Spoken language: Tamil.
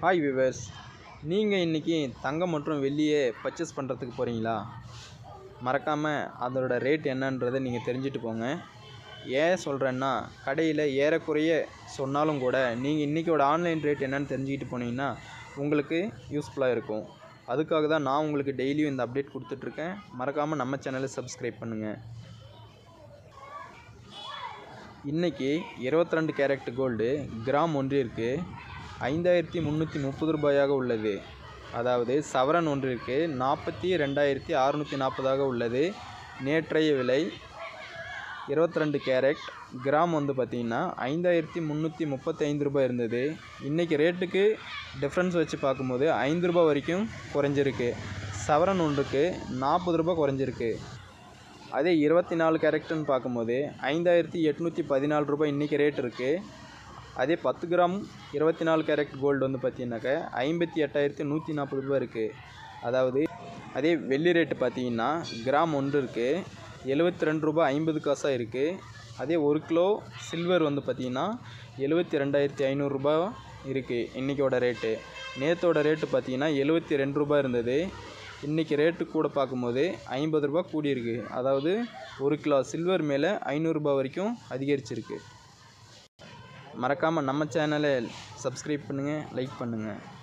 ஹாய் விவர்ஸ் நீங்கள் இன்றைக்கி தங்கம் மற்றும் வெள்ளியை பர்ச்சேஸ் பண்ணுறதுக்கு போகிறீங்களா மறக்காமல் அதோட ரேட் என்னன்றதை நீங்கள் தெரிஞ்சுட்டு போங்க ஏன் சொல்கிறேன்னா கடையில் ஏறக்குறைய சொன்னாலும் கூட நீங்கள் இன்றைக்கோட ஆன்லைன் ரேட் என்னன்னு தெரிஞ்சுக்கிட்டு போனீங்கன்னா உங்களுக்கு யூஸ்ஃபுல்லாக இருக்கும் அதுக்காக தான் நான் உங்களுக்கு டெய்லியும் இந்த அப்டேட் கொடுத்துட்ருக்கேன் மறக்காமல் நம்ம சேனலை சப்ஸ்கிரைப் பண்ணுங்கள் இன்றைக்கி இருபத்தி ரெண்டு கேரட் கோல்டு கிராம் ஒன்றிற்கு ஐந்தாயிரத்தி முந்நூற்றி முப்பது ரூபாயாக உள்ளது அதாவது சவரன் ஒன்றிற்கு நாற்பத்தி ரெண்டாயிரத்தி அறுநூற்றி நாற்பதாக உள்ளது நேற்றைய விலை இருபத்தி ரெண்டு கேரட் கிராம் வந்து பார்த்திங்கன்னா ஐந்தாயிரத்தி முந்நூற்றி முப்பத்தைந்து ரூபாய் இருந்தது இன்றைக்கி ரேட்டுக்கு டிஃப்ரென்ஸ் வச்சு பார்க்கும்போது ஐந்து ரூபாய் வரைக்கும் குறைஞ்சிருக்கு சவரன் ஒன்றுக்கு நாற்பது ரூபாய் குறைஞ்சிருக்கு அதே இருபத்தி நாலு கேரக்டர்னு பார்க்கும்போது ஐந்தாயிரத்தி எட்நூற்றி பதினாலு ரூபாய் இன்றைக்கி ரேட் இருக்குது அதே பத்து கிராம் இருபத்தி நாலு கேரட் கோல்டு வந்து பார்த்தீங்கன்னாக்க ஐம்பத்தி எட்டாயிரத்தி நூற்றி நாற்பது ரூபாய் இருக்குது அதாவது அதே வெள்ளி ரேட்டு பார்த்தீங்கன்னா கிராம் ஒன்று இருக்குது எழுபத்தி ரெண்டு ரூபாய் ஐம்பது காசாக இருக்குது அதே ஒரு கிலோ சில்வர் வந்து பார்த்திங்கன்னா எழுபத்தி ரெண்டாயிரத்தி ஐநூறுரூபா இருக்குது இன்றைக்கோட ரேட்டு நேற்றோட ரேட்டு பார்த்தீங்கன்னா எழுபத்தி ரெண்டு ரூபாய் இருந்தது இன்றைக்கி ரேட்டு கூட பார்க்கும்போது ஐம்பது ரூபா கூடியிருக்கு அதாவது ஒரு கிலோ சில்வர் மேலே ஐநூறுரூபா வரைக்கும் அதிகரிச்சிருக்கு மறக்காமல் நம்ம சேனலை சப்ஸ்கிரைப் பண்ணுங்கள் லைக் பண்ணுங்கள்